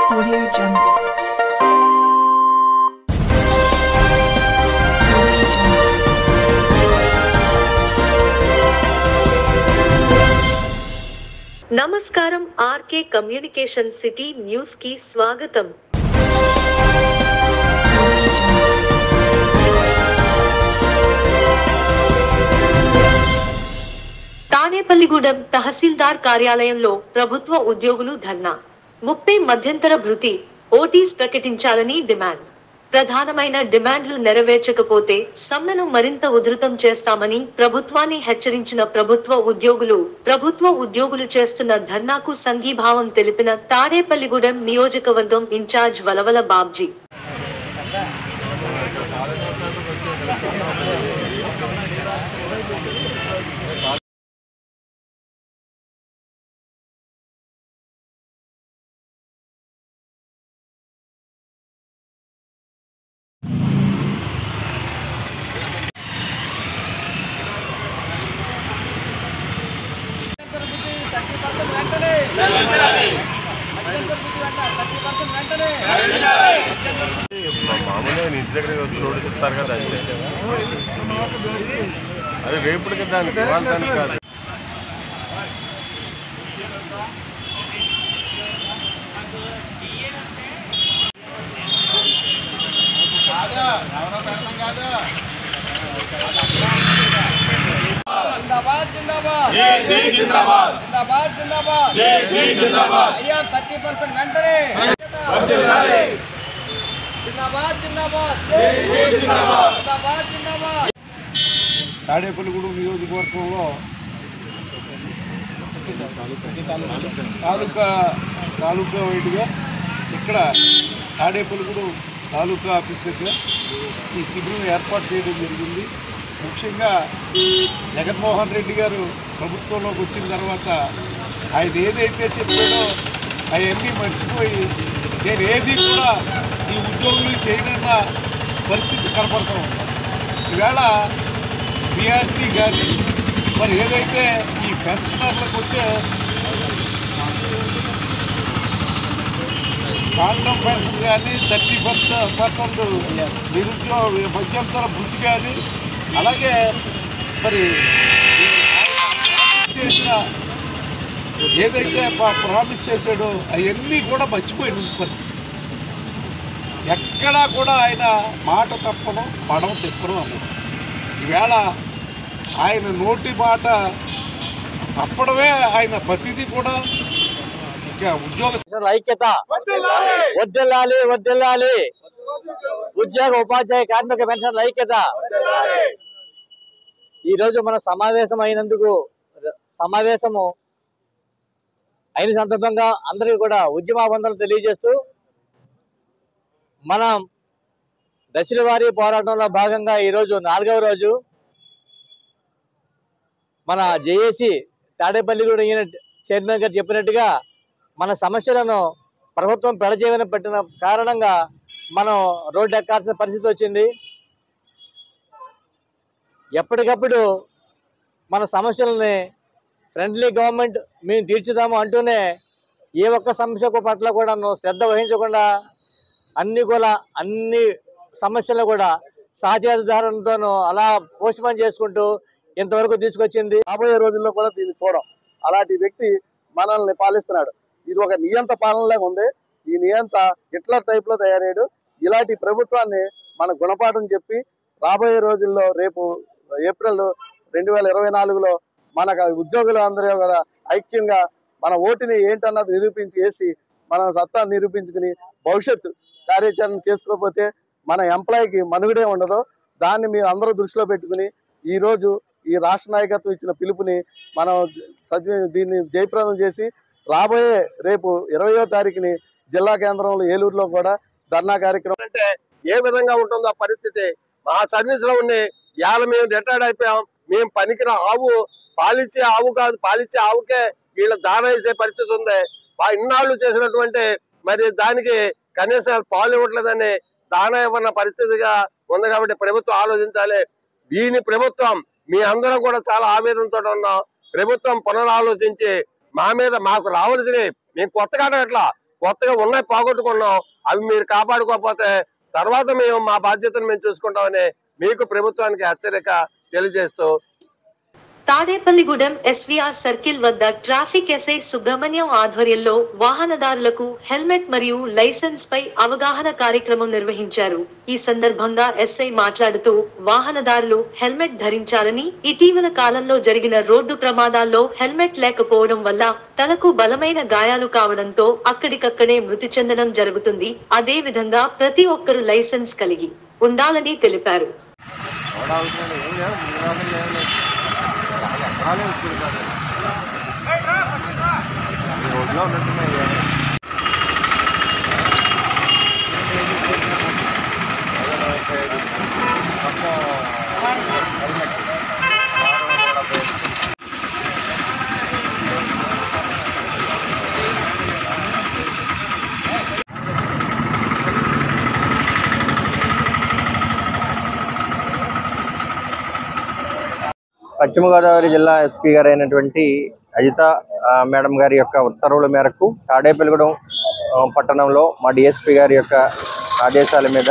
Audio Jungle. Audio Jungle. నమస్కారం RK communication city news కి స్వాగతం తానేపల్లిగూడెం తహసీల్దార్ కార్యాలయంలో ప్రభుత్వ ఉద్యోగులు ధర్నా ముప్పై మధ్యంతర భృతి ఓటీస్ ప్రకటించాలని డిమాండ్ ప్రధానమైన డిమాండ్లు నెరవేర్చకపోతే సమ్మెను మరింత ఉధృతం చేస్తామని ప్రభుత్వాన్ని హెచ్చరించిన ప్రభుత్వ ఉద్యోగులు ప్రభుత్వ ఉద్యోగులు చేస్తున్న ధర్నాకు సంఘీభావం తెలిపిన తాడేపల్లిగూడెం నియోజకవర్గం ఇన్ఛార్జ్ వలవల బాబ్జీ మామూలుగా నీ ఇంటి దగ్గర వచ్చి రోడ్డు చెప్తారు కదా అంతే అది రేపుడికి దానికి ఇవాళ కాదు జిందాబాద్ జిందాబాద్ జై శ్రీ జిందాబాద్ జిందాబాద్ జిందాబాద్ జై శ్రీ జిందాబాద్ అయ్యా థర్టీ పర్సెంట్ వెంటనే జిందాబాద్ జిందాబాద్ జై శ్రీ జిందాబాద్ జిందాబాద్ జిందాబాద్ తాడేపల్లిగూడెం నియోజకవర్గంలో తాలూకా తాలూకా వైడ్గా ఇక్కడ తాడేపల్లిగూడెం తాలూకా ఆఫీస్ దగ్గర ఈ శిబిరం ఏర్పాటు చేయడం జరిగింది ముఖ్యంగా జగన్మోహన్ రెడ్డి గారు ప్రభుత్వంలోకి వచ్చిన తర్వాత ఆయన ఏదైతే చెప్పాడో అవన్నీ మర్చిపోయి నేను ఏది కూడా ఈ ఉద్యోగులు చేయనన్న పరిస్థితి కనపడుతూ ఉంది ఈవేళ బీఆర్సీ కానీ మరి ఏదైతే ఈ పెన్షనర్లకు వచ్చే కాండం పెన్షన్ కానీ థర్టీ పర్సెంట్ పర్సెంట్ నిరుద్యోగ మధ్యంతర వృత్తి కానీ అలాగే మరి చేసిన ఏదైతే పా- ప్రామిస్ చేశాడో అవన్నీ కూడా మర్చిపోయిన పరిస్థితి ఎక్కడా కూడా ఆయన మాట తప్పడం పడవ తిప్పడం అన్నది ఈవేళ ఆయన నోటి మాట తప్పడమే ఆయన ప్రతిదీ కూడా ఇక ఉద్యోగ పెన్షన్ల ఐక్యత వద్దెల్లాలి వద్దెల్లాలి ఉద్యోగ ఉపాధ్యాయ కార్మిక పెన్షన్ల ఐక్యత ఈ రోజు మన సమావేశం అయినందుకు సమావేశము అయిన సందర్భంగా అందరికీ కూడా ఉద్యమాబంధాలు తెలియజేస్తూ మనం దశల వారీ పోరాటంలో భాగంగా ఈరోజు నాలుగవ రోజు మన జేఏసీ తాడేపల్లిగూడ యూనిట్ చైర్మన్ గారు చెప్పినట్టుగా మన సమస్యలను ప్రభుత్వం పెడచేవన పెట్టిన కారణంగా మనం రోడ్డు ఎక్కాల్సిన పరిస్థితి వచ్చింది ఎప్పటికప్పుడు మన సమస్యలని ఫ్రెండ్లీ గవర్నమెంట్ మేము తీర్చుదాము అంటూనే ఏ ఒక్క సమస్య పట్ల కూడా శ్రద్ధ వహించకుండా అన్ని కూడా అన్ని సమస్యలు కూడా సహచేతదారులతోనూ అలా పోస్ట్ పోన్ చేసుకుంటూ ఇంతవరకు తీసుకొచ్చింది రాబోయే రోజుల్లో కూడా దీన్ని చూడం అలాంటి వ్యక్తి మనల్ని పాలిస్తున్నాడు ఇది ఒక నియంత పాలనలాగా ఉంది ఈ నియంత హిట్లర్ టైప్ లో తయారయ్యాడు ఇలాంటి ప్రభుత్వాన్ని మన గుణపాఠం చెప్పి రాబోయే రోజుల్లో రేపు ఏప్రిల్ రెండు వేల ఇరవై నాలుగులో మన ఉద్యోగులు అందరూ కూడా ఐక్యంగా మన ఓటుని ఏంటన్నది నిరూపించి వేసి మన సత్తా నిరూపించుకుని భవిష్యత్తు కార్యాచరణ చేసుకోకపోతే మన ఎంప్లాయీకి మనుగడే ఉండదు దాన్ని మీరు అందరూ దృష్టిలో పెట్టుకుని ఈ రోజు ఈ రాష్ట్ర నాయకత్వం ఇచ్చిన పిలుపుని మనం సద్వి దీన్ని జయప్రదం చేసి రాబోయే రేపు ఇరవయో తారీఖుని జిల్లా కేంద్రంలో ఏలూరులో కూడా ధర్నా కార్యక్రమం అంటే ఏ విధంగా ఉంటుందో ఆ పరిస్థితి మా సర్వీస్ లో ఉండి ఇవాళ మేము రిటైర్డ్ అయిపోయాం మేము పనికిన ఆవు పాలిచ్చే ఆవు కాదు పాలిచ్చే ఆవుకే వీళ్ళ దాన వేసే పరిస్థితి ఉంది వా ఇన్నాళ్ళు చేసినటువంటి మరి దానికి కనీసం పాలు ఇవ్వట్లేదని దాన ఇవ్వన్న పరిస్థితిగా ఉంది కాబట్టి ప్రభుత్వం ఆలోచించాలి దీని ప్రభుత్వం మీ అందరం కూడా చాలా ఆవేదనతో ఉన్నాం ప్రభుత్వం పునరాలోచించి మా మీద మాకు రావాల్సినవి మేము కొత్తగా అట్లా కొత్తగా ఉన్నాయి పోగొట్టుకున్నాం అవి మీరు కాపాడుకోకపోతే తర్వాత మేము మా బాధ్యతను మేము చూసుకుంటామని మీకు ప్రభుత్వానికి హెచ్చరిక తెలియజేస్తూ తాడేపల్లిగూడెం ఎస్వీఆర్ సర్కిల్ వద్ద ట్రాఫిక్ ఎస్ఐ సుబ్రహ్మణ్యం ఆధ్వర్యంలో వాహనదారులకు హెల్మెట్ మరియు లైసెన్స్ పై అవగాహన కార్యక్రమం నిర్వహించారు ఈ సందర్భంగా ఎస్ఐ మాట్లాడుతూ వాహనదారులు హెల్మెట్ ధరించాలని ఇటీవల కాలంలో జరిగిన రోడ్డు ప్రమాదాల్లో హెల్మెట్ లేకపోవడం వల్ల తలకు బలమైన గాయాలు కావడంతో అక్కడికక్కడే మృతి చెందడం జరుగుతుంది అదే విధంగా ప్రతి ఒక్కరూ లైసెన్స్ కలిగి ఉండాలని తెలిపారు పశ్చిమ గోదావరి జిల్లా ఎస్పీ గారు అయినటువంటి అజిత ఆ, మేడం గారి యొక్క ఉత్తర్వుల మేరకు తాడేపల్లిగూడెం ఆ, పట్టణంలో మా డిఎస్పీ గారి యొక్క ఆదేశాల మీద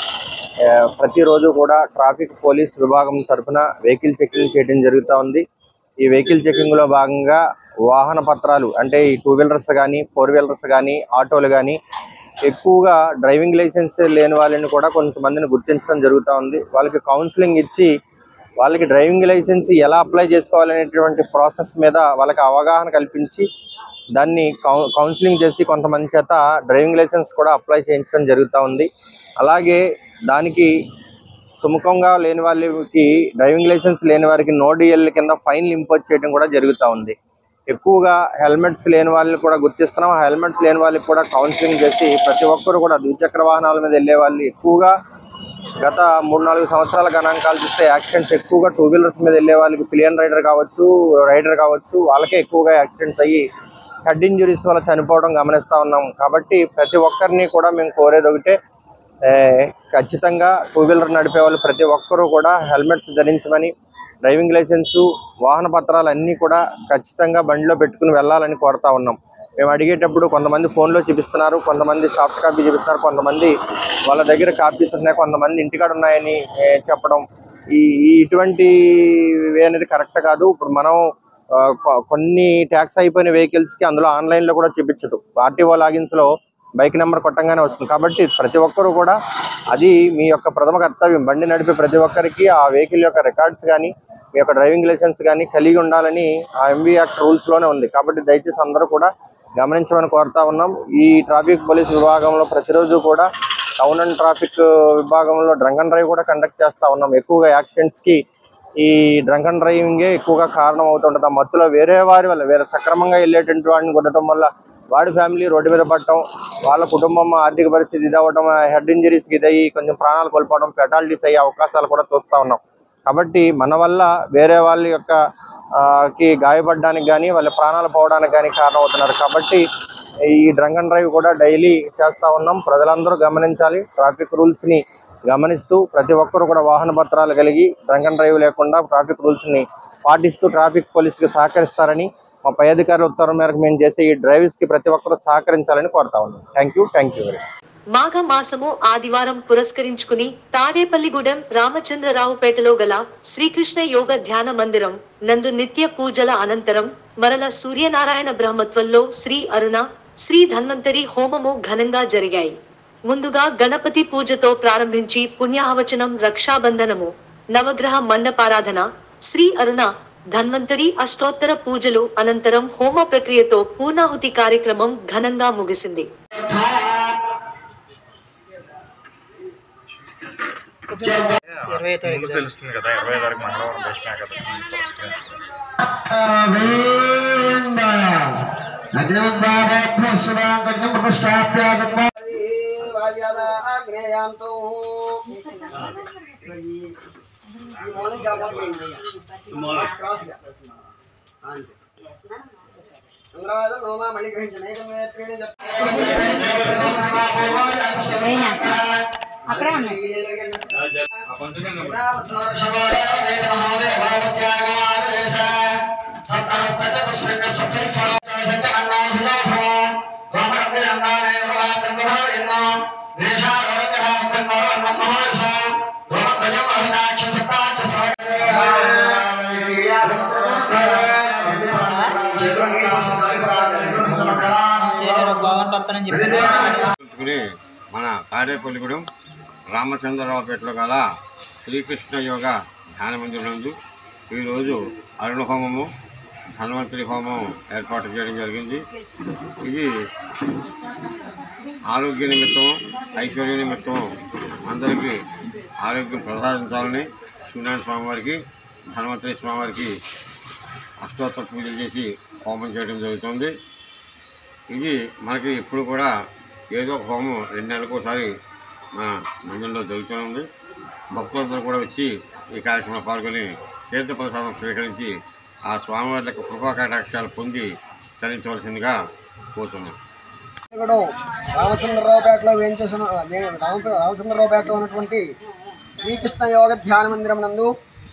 ఆ, ప్రతిరోజు కూడా ట్రాఫిక్ పోలీస్ విభాగం తరఫున వెహికల్ చెకింగ్ చేయడం జరుగుతూ ఉంది ఈ వెహికల్ చెకింగ్ లో భాగంగా వాహన పత్రాలు అంటే ఈ టూ వీలర్స్ కానీ ఫోర్ వీలర్స్ కానీ ఆటోలు కానీ ఎక్కువగా డ్రైవింగ్ లైసెన్స్ లేని వాళ్ళని కూడా కొంతమందిని గుర్తించడం జరుగుతూ ఉంది వాళ్ళకి కౌన్సిలింగ్ ఇచ్చి వాళ్ళకి డ్రైవింగ్ లైసెన్స్ ఎలా అప్లై చేసుకోవాలనేటువంటి ప్రాసెస్ మీద వాళ్ళకి అవగాహన కల్పించి దాన్ని కౌ- కౌన్సిలింగ్ చేసి కొంతమంది చేత డ్రైవింగ్ లైసెన్స్ కూడా అప్లై చేయించడం జరుగుతూ ఉంది అలాగే దానికి సుముఖంగా లేని వాళ్ళకి డ్రైవింగ్ లైసెన్స్ లేని వారికి నో డిఎల్ కింద ఫైన్లు ఇంపోజ్ చేయడం కూడా జరుగుతూ ఉంది ఎక్కువగా హెల్మెట్స్ లేని వాళ్ళని కూడా గుర్తిస్తున్నాం ఆ హెల్మెట్స్ లేని వాళ్ళకి కూడా కౌన్సిలింగ్ చేసి ప్రతి ఒక్కరు కూడా ద్విచక్ర వాహనాల మీద వెళ్ళే వాళ్ళు ఎక్కువగా గత మూడు నాలుగు సంవత్సరాల గణాంకాలు చూస్తే యాక్సిడెంట్స్ ఎక్కువగా టూ వీలర్స్ మీద వెళ్ళే వాళ్ళకి పిలియన్ రైడర్ కావచ్చు రైడర్ కావచ్చు వాళ్ళకే ఎక్కువగా యాక్సిడెంట్స్ అయ్యి హెడ్ ఇంజురీస్ వల్ల చనిపోవడం గమనిస్తా ఉన్నాం కాబట్టి ప్రతి ఒక్కరిని కూడా మేము కోరేది ఒకటే ఏ, ఖచ్చితంగా టూ వీలర్ నడిపే వాళ్ళు ప్రతి ఒక్కరూ కూడా హెల్మెట్స్ ధరించమని డ్రైవింగ్ లైసెన్సు వాహన పత్రాలు అన్నీ కూడా ఖచ్చితంగా బండిలో పెట్టుకుని వెళ్ళాలని కోరుతా ఉన్నాం మేము అడిగేటప్పుడు కొంతమంది ఫోన్లో చూపిస్తున్నారు కొంతమంది సాఫ్ట్ కాపీ చూపిస్తున్నారు కొంతమంది వాళ్ళ దగ్గర కాపీస్ ఉన్నాయి కొంతమంది ఇంటికాడ ఉన్నాయని ఏ, చెప్పడం ఈ ఈ ఇటువంటివి అనేది కరెక్ట్ కాదు ఇప్పుడు మనం ఆ, కొ- కొన్ని ట్యాక్స్ అయిపోయిన వెహికల్స్ కి అందులో ఆన్లైన్ లో కూడా చూపించదు ఆర్టీఓ లాగిన్స్ లో బైక్ నెంబర్ కొట్టంగానే వస్తుంది కాబట్టి ప్రతి ఒక్కరు కూడా అది మీ యొక్క ప్రథమ కర్తవ్యం బండి నడిపే ప్రతి ఒక్కరికి ఆ వెహికల్ యొక్క రికార్డ్స్ కానీ మీ యొక్క డ్రైవింగ్ లైసెన్స్ కానీ కలిగి ఉండాలని ఆ ఎంబీ యాక్ట్ రూల్స్ లోనే ఉంది కాబట్టి దయచేసి అందరూ కూడా గమనించమని కోరుతా ఉన్నాం ఈ ట్రాఫిక్ పోలీస్ విభాగంలో ప్రతిరోజు కూడా టౌన్ అండ్ ట్రాఫిక్ విభాగంలో డ్రంక్ అండ్ డ్రైవ్ కూడా కండక్ట్ చేస్తా ఉన్నాం ఎక్కువగా యాక్సిడెంట్స్ కి ఈ డ్రంక్ అండ్ డ్రైవింగే ఎక్కువగా కారణం అవుతుంటది ఆ మత్తులో వేరే వారి వల్ల వేరే సక్రమంగా వెళ్ళేటువంటి వాడిని కొట్టడం వల్ల వాడి ఫ్యామిలీ రోడ్డు మీద పడటం వాళ్ళ కుటుంబం ఆర్థిక పరిస్థితి ఇదవ్వడం హెడ్ ఇంజరీస్ ఇదయ్యి కొంచెం ప్రాణాలు కోల్పోవడం ఫెటాలిటీస్ అయ్యే అవకాశాలు కూడా చూస్తా ఉన్నాం కాబట్టి మన వల్ల వేరే వాళ్ళ యొక్క ఆ, కి గాయపడడానికి కానీ వాళ్ళ ప్రాణాలు పోవడానికి కానీ కారణం అవుతున్నారు కాబట్టి ఈ డ్రంక్ అండ్ డ్రైవ్ కూడా డైలీ చేస్తా ఉన్నాం ప్రజలందరూ గమనించాలి ట్రాఫిక్ రూల్స్ ని గమనిస్తూ ప్రతి ఒక్కరు కూడా వాహన పత్రాలు కలిగి డ్రంక్ అండ్ డ్రైవ్ లేకుండా ట్రాఫిక్ రూల్స్ ని పాటిస్తూ ట్రాఫిక్ పోలీస్ కి సహకరిస్తారని మా పై అధికారుల ఉత్తర్వు మేరకు మేము చేసే ఈ డ్రైవ్స్ కి ప్రతి ఒక్కరు సహకరించాలని కోరుతా ఉన్నాం thank you thank you very much మాఘ మాసము ఆదివారం పురస్కరించుకుని తాడేపల్లిగూడెం రామచంద్రరావుపేటలో గల శ్రీకృష్ణ యోగ ధ్యాన మందిరం నందు నిత్య పూజల అనంతరం మరల సూర్యనారాయణ బ్రహ్మత్వంలో శ్రీ అరుణ శ్రీ ధన్వంతరి హోమము ఘనంగా జరిగాయి ముందుగా గణపతి పూజతో ప్రారంభించి పుణ్యాహవచనం రక్షాబంధనము నవగ్రహ మండపారాధన శ్రీ అరుణ ధన్వంతరి అష్టోత్తర పూజలు అనంతరం హోమ ప్రక్రియతో పూర్ణాహుతి కార్యక్రమం ఘనంగా ముగిసింది ముందు తెలుస్తుంది కదా ఇరవై తారీఖు మంగళవారం భీష్మ ఏకాదశి పురస్కరించుకొని అక్కడ బాగుంటుందని చెప్పి తెలుసుకుని మన తాడేపల్లిగూడెం రామచంద్రరావుపేటలో గల శ్రీకృష్ణ యోగ ధ్యాన మందిరం నందు ఈరోజు అరుణ హోమము ధన్వంతరి హోమం ఏర్పాటు చేయడం జరిగింది ఇది ఆరోగ్య నిమిత్తం ఐశ్వర్య నిమిత్తం అందరికీ ఆరోగ్యం ప్రసాదించాలని సూర్యనారాయణ స్వామివారికి ధన్వంతరి స్వామివారికి అష్టోత్తర పూజలు చేసి హోమం చేయడం జరుగుతుంది ఇది మనకి ఇప్పుడు కూడా ఏదో ఒక హోమం రెండు నెలలకు ఒకసారి మన మందిరంలో జరుగుతూనే ఉంది భక్తులందరూ కూడా వచ్చి ఈ కార్యక్రమంలో పాల్గొని తీర్థ ప్రసాదం స్వీకరించి ఆ స్వామివారి యొక్క కృపా కటాక్షాలు పొంది తరించవలసిందిగా కోరుతున్నాం ఇక్కడ రామచంద్రరావుపేటలో వేయించేసిన రామ రామచంద్రరావుపేటలో ఉన్నటువంటి శ్రీకృష్ణ యోగ ధ్యాన మందిరం నందు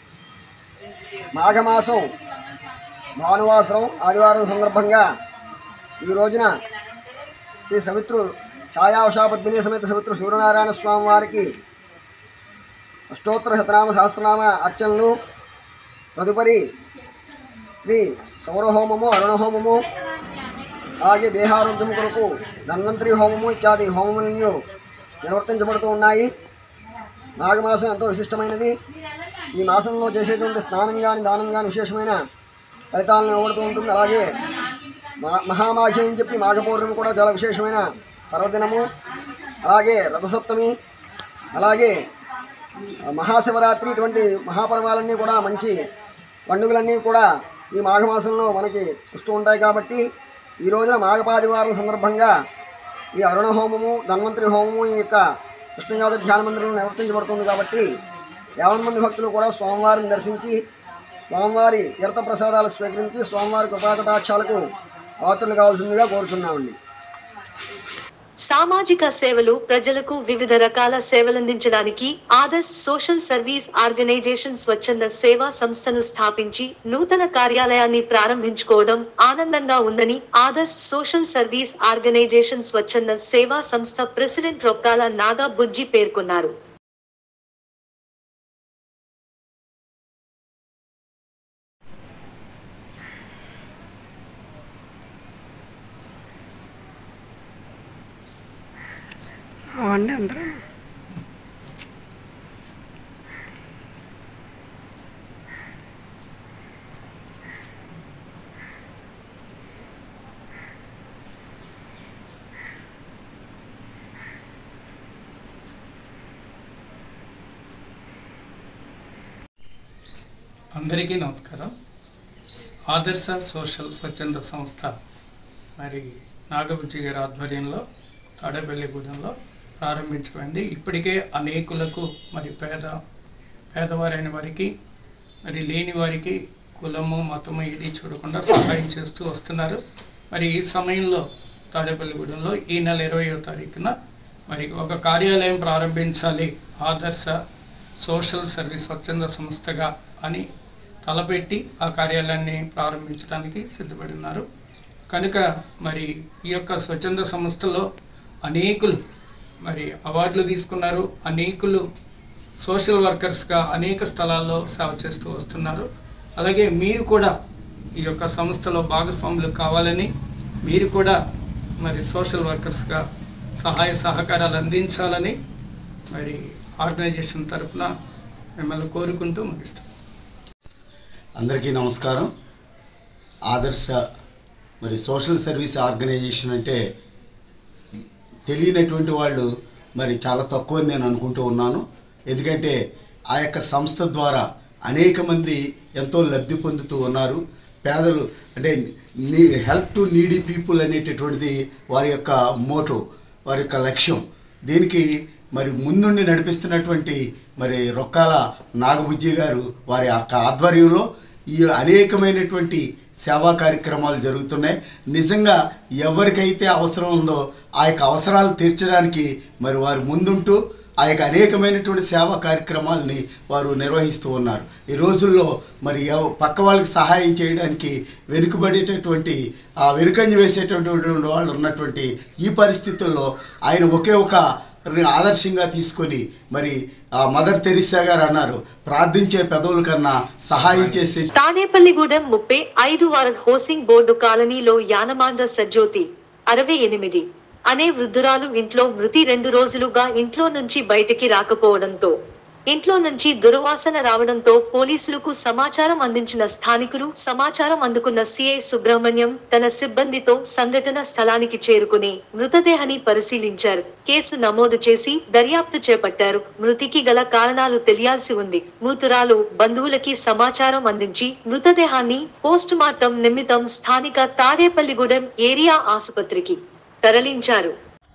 మాఘమాసం భానువాసరం ఆదివారం సందర్భంగా ఈ రోజున శ్రీ సవిత్రు ఛాయావశా పద్మిని సమేత సవిత్రు సూర్యనారాయణ స్వామి వారికి అష్టోత్తర శతనామ సహస్రనామ అర్చనలు తదుపరి శ్రీ సౌరహోమము అరుణహోమము అలాగే దేహారోగ్యం కొరకు ధన్వంతరి హోమము ఇత్యాది హోమములను నిర్వర్తించబడుతూ ఉన్నాయి నాగమాసం ఎంతో విశిష్టమైనది ఈ మాసంలో చేసేటువంటి స్నానం కానీ దానం కానీ విశేషమైన ఫలితాలను ఇవ్వబడుతూ ఉంటుంది అలాగే మా మహామాఘి అని చెప్పి మాఘ పౌర్ణమి కూడా చాలా విశేషమైన పర్వదినము అలాగే రథసప్తమి అలాగే మహాశివరాత్రి ఇటువంటి మహాపర్వాలన్నీ కూడా మంచి పండుగలన్నీ కూడా ఈ మాఘమాసంలో మనకి వస్తూ ఉంటాయి కాబట్టి ఈ రోజున మాఘపాదివారం సందర్భంగా ఈ అరుణ హోమము ధన్వంతరి హోమము ఈ యొక్క కృష్ణయోగ ధ్యాన మందిరంలో నిర్వర్తించబడుతుంది కాబట్టి యావన్ మంది భక్తులు కూడా స్వామివారిని దర్శించి స్వామివారి తీర్థ ప్రసాదాలు స్వీకరించి స్వామివారి కృపాకటాక్షాలకు పాత్రలు కావాల్సిందిగా కోరుచున్నామండి సామాజిక సేవలు ప్రజలకు వివిధ రకాల సేవలందించడానికి ఆదర్శ్ సోషల్ సర్వీస్ ఆర్గనైజేషన్ స్వచ్ఛంద సేవా సంస్థను స్థాపించి నూతన కార్యాలయాన్ని ప్రారంభించుకోవడం ఆనందంగా ఉందని ఆదర్శ్ సోషల్ సర్వీస్ ఆర్గనైజేషన్ స్వచ్ఛంద సేవా సంస్థ ప్రెసిడెంట్ రొక్కాల నాగా బుజ్జి పేర్కొన్నారు అవండి అందరూ అందరికీ నమస్కారం ఆదర్శ సోషల్ స్వచ్ఛంద సంస్థ మరి నాగబుజ్జి గారి ఆధ్వర్యంలో తాడేపల్లిగూడెంలో ప్రారంభించబడింది ఇప్పటికే అనేకులకు మరి పేద పేదవారైన వారికి మరి లేని వారికి కులము మతము ఏది చూడకుండా సహాయం చేస్తూ వస్తున్నారు మరి ఈ సమయంలో తాడేపల్లిగూడెంలో ఈ నెల ఇరవయో తారీఖున మరి ఒక కార్యాలయం ప్రారంభించాలి ఆదర్శ సోషల్ సర్వీస్ స్వచ్ఛంద సంస్థగా అని తలపెట్టి ఆ కార్యాలయాన్ని ప్రారంభించడానికి సిద్ధపడి ఉన్నారు కనుక మరి ఈ యొక్క స్వచ్ఛంద సంస్థలో అనేకులు మరి అవార్డులు తీసుకున్నారు అనేకులు సోషల్ వర్కర్స్గా అనేక స్థలాల్లో సేవ చేస్తూ వస్తున్నారు అలాగే మీరు కూడా ఈ యొక్క సంస్థలో భాగస్వాములు కావాలని మీరు కూడా మరి సోషల్ వర్కర్స్గా సహాయ సహకారాలు అందించాలని మరి ఆర్గనైజేషన్ తరఫున మిమ్మల్ని కోరుకుంటూ ముగిస్తాం అందరికీ నమస్కారం ఆదర్శ మరి సోషల్ సర్వీస్ ఆర్గనైజేషన్ అంటే తెలియనటువంటి వాళ్ళు మరి చాలా తక్కువ అని నేను అనుకుంటూ ఉన్నాను ఎందుకంటే ఆ యొక్క సంస్థ ద్వారా అనేక మంది ఎంతో లబ్ధి పొందుతూ ఉన్నారు పేదలు అంటే నీ హెల్ప్ టు నీడీ పీపుల్ అనేటటువంటిది వారి యొక్క మోటో వారి యొక్క లక్ష్యం దీనికి మరి ముందుండి నడిపిస్తున్నటువంటి మరి రొక్కాల నాగబుజ్జి గారు వారి యొక్క ఆధ్వర్యంలో ఈ అనేకమైనటువంటి సేవా కార్యక్రమాలు జరుగుతున్నాయి నిజంగా ఎవరికైతే అవసరం ఉందో ఆ యొక్క అవసరాలు తీర్చడానికి మరి వారు ముందుంటూ ఆ యొక్క అనేకమైనటువంటి సేవా కార్యక్రమాలని వారు నిర్వహిస్తూ ఉన్నారు ఈ రోజుల్లో మరి ఎవ- పక్క వాళ్ళకి సహాయం చేయడానికి వెనుకబడేటటువంటి ఆ వెనుకంజ వేసేటటువంటి వాళ్ళు ఉన్నటువంటి ఈ పరిస్థితుల్లో ఆయన ఒకే ఒక ఆదర్శంగా తీసుకొని మరి ఆ మదర్ తెరిసా గారు అన్నారు ప్రార్థించే పెదవుల కన్నా సహాయం చేసే తాడేపల్లిగూడెం ముప్పై ఐదు వారడ్ హౌసింగ్ బోర్డు కాలనీలో యానమాండ్ర సజ్జోతి అరవై ఎనిమిది అనే వృద్ధురాలు ఇంట్లో మృతి రెండు రోజులుగా ఇంట్లో నుంచి బయటికి రాకపోవడంతో ఇంట్లో నుంచి దుర్వాసన రావడంతో పోలీసులకు సమాచారం అందించిన స్థానికులు సమాచారం అందుకున్న సిఐ సుబ్రహ్మణ్యం తన సిబ్బందితో సంఘటన స్థలానికి చేరుకుని మృతదేహాన్ని పరిశీలించారు కేసు నమోదు చేసి దర్యాప్తు చేపట్టారు మృతికి గల కారణాలు తెలియాల్సి ఉంది మృతురాలు బంధువులకి సమాచారం అందించి మృతదేహాన్ని పోస్ట్ మార్టం నిమిత్తం స్థానిక తాడేపల్లిగూడెం ఏరియా ఆసుపత్రికి తరలించారు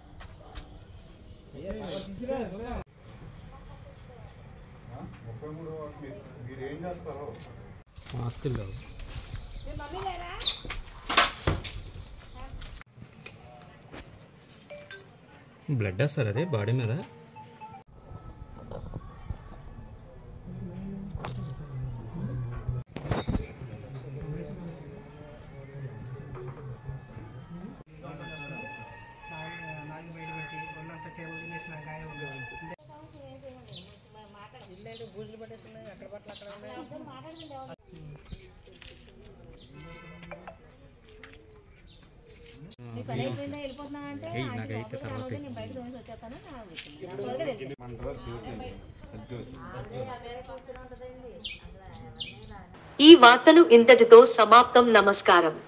బ్లడ్ సార్ అదే బాడీ మీద నీ పని అయిపోయిందా వెళ్ళిపోతున్నా అంటే ఏయ్, నాకైతే తర్వాత నేను బయట దోసి వచ్చేస్తాను త్వరగా తెలుసు. ఈ వార్తలు ఇంతటితో సమాప్తం నమస్కారం